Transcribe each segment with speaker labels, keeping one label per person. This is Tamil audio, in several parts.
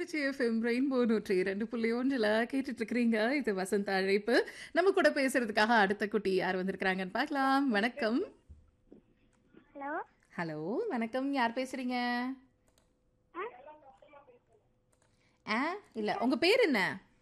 Speaker 1: திருச்சி எஃப்எம் ரெயின்போ நூற்றி இரண்டு புள்ளி ஒன்றில் கேட்டுட்டு இருக்கிறீங்க இது வசந்த அழைப்பு நம்ம கூட பேசுறதுக்காக அடுத்த குட்டி யார் வந்திருக்கிறாங்கன்னு பார்க்கலாம் வணக்கம்
Speaker 2: ஹலோ
Speaker 1: ஹலோ வணக்கம் யார் பேசுறீங்க ஆ இல்ல உங்க பேர் என்ன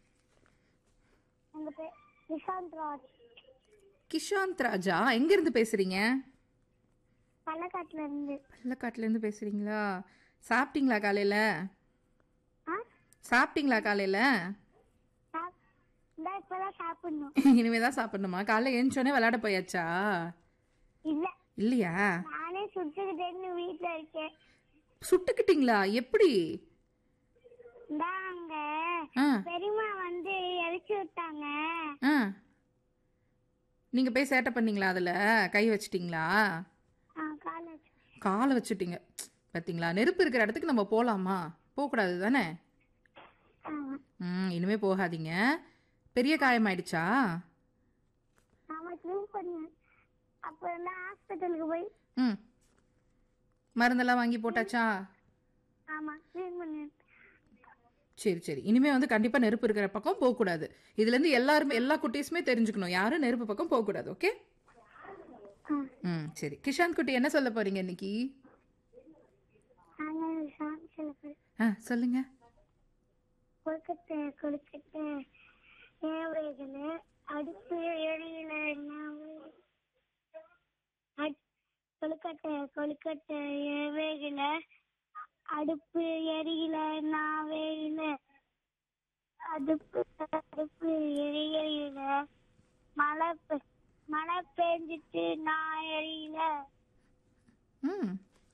Speaker 2: உங்க பேர் நிஷாந்த் ராஜ்
Speaker 1: கிஷாந்த் ராஜா எங்க இருந்து பேசுறீங்க
Speaker 2: பள்ளக்காட்டுல இருந்து
Speaker 1: பள்ளக்காட்டுல இருந்து பேசுறீங்களா சாப்பிட்டீங்களா காலையில
Speaker 2: ஆ
Speaker 1: சாப்பிட்டீங்களா காலையில
Speaker 2: சாப் இந்த இப்பதான் சாப்பிடணும்
Speaker 1: இனிமே தான் சாப்பிடணுமா காலைல எழுந்தோடனே விளையாட போயாச்சா
Speaker 2: இல்ல
Speaker 1: இல்லையா
Speaker 2: நானே சுட்டுக்கிட்டேன்னு வீட்டுல இருக்கேன்
Speaker 1: சுட்டுக்கிட்டீங்களா எப்படி
Speaker 2: இந்தாங்க
Speaker 1: ஆ
Speaker 2: பெரியம்மா வந்து எரிச்சு விட்டாங்க
Speaker 1: ஆ நீங்க போய் சேட்டை பண்ணீங்களா அதுல கை வச்சிட்டீங்களா
Speaker 2: ஆ காலேஜ்
Speaker 1: காலை வச்சுட்டீங்க பார்த்தீங்களா நெருப்பு இருக்கிற இடத்துக்கு நம்ம போகலாமா போகக்கூடாது தானே
Speaker 2: ஆமா
Speaker 1: ம் இனிமே போகாதீங்க பெரிய காயமாயிடுச்சா
Speaker 2: ஆமா க்ளீன் பண்ணேன் அப்புறம் தான் ஹாஸ்பிட்டலுக்கு போய்
Speaker 1: ம் மருந்தெல்லாம் வாங்கி போட்டாச்சா
Speaker 2: ஆமா க்ளீன் பண்ணேன்
Speaker 1: சரி சரி இனிமே வந்து கண்டிப்பா நெருப்பு இருக்கிற பக்கம் போகக்கூடாது இதுல இருந்து எல்லாருமே எல்லா குட்டீஸுமே தெரிஞ்சுக்கணும் யாரும் நெருப்பு பக்கம் போகக்கூடாது ஓகே
Speaker 2: ஆ
Speaker 1: ம் சரி கிஷாந்த் குட்டி என்ன சொல்ல போறீங்க இன்னைக்கு
Speaker 2: நாங்க சாமி சொல்ல போறோம்
Speaker 1: ஆ சொல்லுங்க
Speaker 2: கொழுக்கட்டை கொழுக்கட்டை ஏழைகள் அடுப்பு எரியில கொழுக்கட்டை கொழுக்கட்டை ஏழைகள அடுப்பு எரியில நாவையில அடுப்பு அடுப்பு எரியில மழை பெ- மழை பெஞ்சிட்டு நான் எரியல
Speaker 1: ம்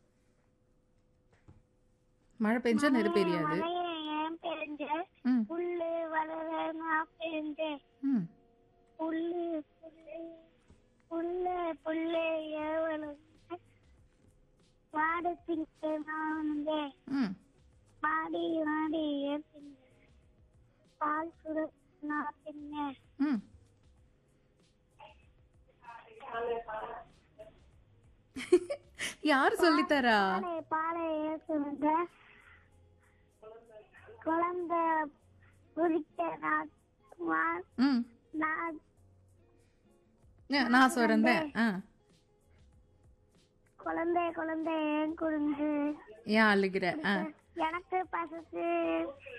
Speaker 1: மழை பெஞ்சா நெருப்பு எரியாது
Speaker 2: மழையை ஏன் பெஞ்ச
Speaker 1: ம்
Speaker 2: புல்லு வளர நான் பெஞ்சேன்
Speaker 1: ம்
Speaker 2: புல்லு புல்லு புல்லு புல்லு எவ்வளவு மாடு திங்க நான்
Speaker 1: ம்
Speaker 2: மாடி மாடி ஏன் பால் சுடு நான் தின்னேன்
Speaker 1: ம் யார் சொல்லித்தரா
Speaker 2: பாலை பாலை ஏற்றுங்க குழந்தை குடிக்க நான் வா-
Speaker 1: ம்
Speaker 2: நான்
Speaker 1: ஆ, நான் சொல்றேன் ஆ
Speaker 2: குழந்தை குழந்தை ஏன் குழந்தை
Speaker 1: ஏன் அழுகிற ஆ
Speaker 2: எனக்கு பசத்து